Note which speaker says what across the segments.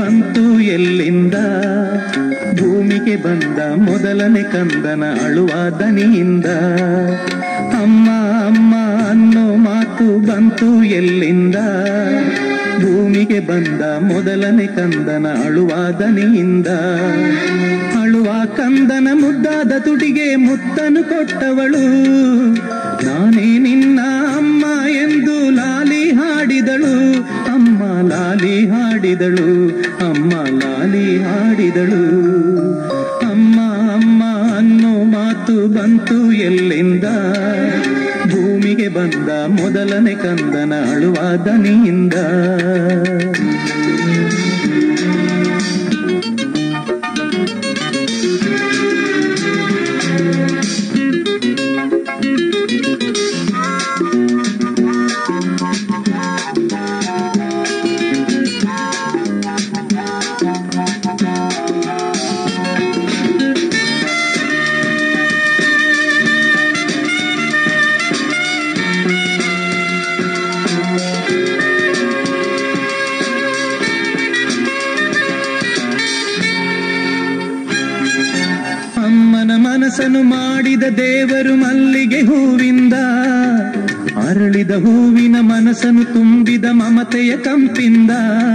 Speaker 1: ಬಂತು ಎಲ್ಲಿಂದ ಭೂಮಿಗೆ ಬಂದ ಮೊದಲನೇ ಕಂದನ ಅಳುವ ದನಿಯಿಂದ ಅಮ್ಮ ಅಮ್ಮ ಅನ್ನೋ ಮಾತು ಬಂತು ಎಲ್ಲಿಂದ ಭೂಮಿಗೆ ಬಂದ ಮೊದಲನೇ ಕಂದನ ಅಳುವ ದನಿಯಿಂದ ಅಳುವ ಕಂದನ ಮುದ್ದಾದ ತುಟಿಗೆ ಮುತ್ತನು ಕೊಟ್ಟವಳು ನಾನೇ ನಿನ್ನ ಅಮ್ಮ ಎಂದು ಲಾಲಿ ಹಾಡಿದಳು ಅಮ್ಮ ಲಾಲಿ ಹಾಡಿದಳು ಅಮ್ಮ ಲಾಲಿ ಹಾಡಿದಳು ಅಮ್ಮ ಅಮ್ಮ ಅನ್ನೋ ಮಾತು ಬಂತು ಎಲ್ಲಿಂದ ಭೂಮಿಗೆ ಬಂದ ಮೊದಲನೇ ಕಂದನ ಅಳುವ ದನಿಯಿಂದ ಅಮ್ಮನ ಮನಸ್ಸನ್ನು ಮಾಡಿದ ದೇವರು ಮಲ್ಲಿಗೆ ಹೂವಿಂದ ಅರಳಿದ ಹೂವಿನ ಮನಸ್ಸನ್ನು ತುಂಬಿದ ಮಮತೆಯ ಕಂಪಿಂದ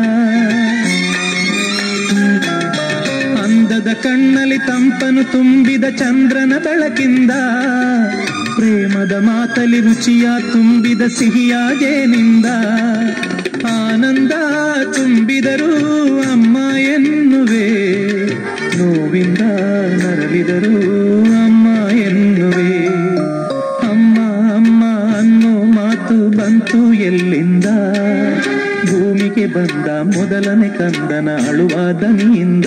Speaker 1: ಅಂದದ ಕಣ್ಣಲ್ಲಿ ತಂಪನು ತುಂಬಿದ ಚಂದ್ರನ ಬೆಳಕಿಂದ ಪ್ರೇಮದ ಮಾತಲಿ ರುಚಿಯ ತುಂಬಿದ ಸಿಹಿಯ ಜೇನಿಂದ ಆನಂದ ತುಂಬಿದರು ಅಮ್ಮ ಎನ್ನುವೆ ನೋವಿಂದ ನರಳಿದರು ಅಮ್ಮ ಎನ್ನುವೆ ಅಮ್ಮ ಅಮ್ಮ ಅನ್ನೋ ಮಾತು ಬಂತು ಎಲ್ಲಿಂದ ಭೂಮಿಗೆ ಬಂದ ಮೊದಲನೇ ಕಂದನ ಅಳುವ ದನಿಯಿಂದ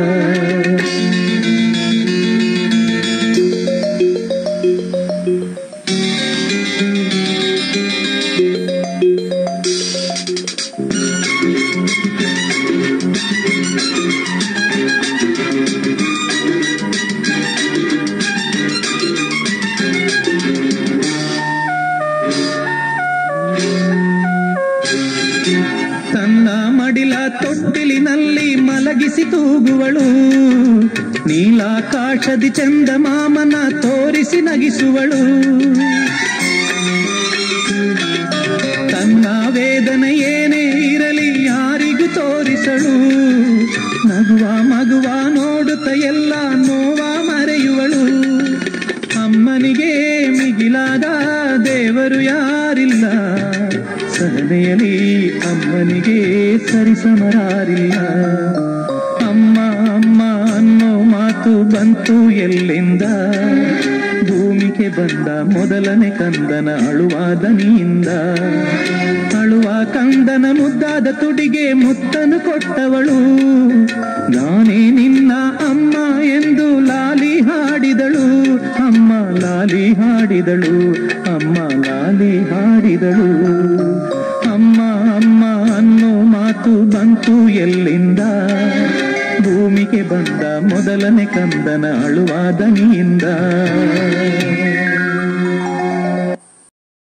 Speaker 1: ತನ್ನ ಮಡಿಲ ತೊಟ್ಟಿಲಿನಲ್ಲಿ ಮಲಗಿಸಿ ತೂಗುವಳು ನೀಲಾಕಾಶದಿ ಚಂದ ಮಾಮನ ತೋರಿಸಿ ನಗಿಸುವಳು ತನ್ನ ವೇದನೆ ಏನೇ ಇರಲಿ ಯಾರಿಗೂ ತೋರಿಸಳು ನಗುವ ಮಗುವ ನೋಡುತ್ತ ಎಲ್ಲ ನೋವ ಮರೆಯುವಳು ಅಮ್ಮನಿಗೆ ಮಿಗಿಲಾದ ದೇವರು ಯಾರಿಲ್ಲ ಸಹನೆಯಲಿ ಅಮ್ಮನಿಗೆ ಸರಿಸಮರಾರಿಲ್ಲ ಅಮ್ಮ ಅಮ್ಮ ಅನ್ನೋ ಮಾತು ಬಂತು ಎಲ್ಲಿಂದ ಭೂಮಿಗೆ ಬಂದ ಮೊದಲನೇ ಕಂದನ ಅಳುವ ದನಿಯಿಂದ ಅಳುವ ಕಂದನ ಮುದ್ದಾದ ತುಡಿಗೆ ಮುತ್ತನು ಕೊಟ್ಟವಳು ನಾನೇ ನಿನ್ನ ಅಮ್ಮ ಎಂದು ಲಾಲಿ ಹಾಡಿದಳು ಅಮ್ಮ ಲಾಲಿ ಹಾಡಿದಳು ಅಮ್ಮ ಲಾಲಿ ಹಾಡಿದಳು ಅಮ್ಮ ಅಮ್ಮ ಅನ್ನೋ ಮಾತು ಬಂತು ಎಲ್ಲಿಂದ ಭೂಮಿಗೆ ಬಂದ ಮೊದಲನೇ ಕಂದನ ಅಳುವ ದನಿಯಿಂದ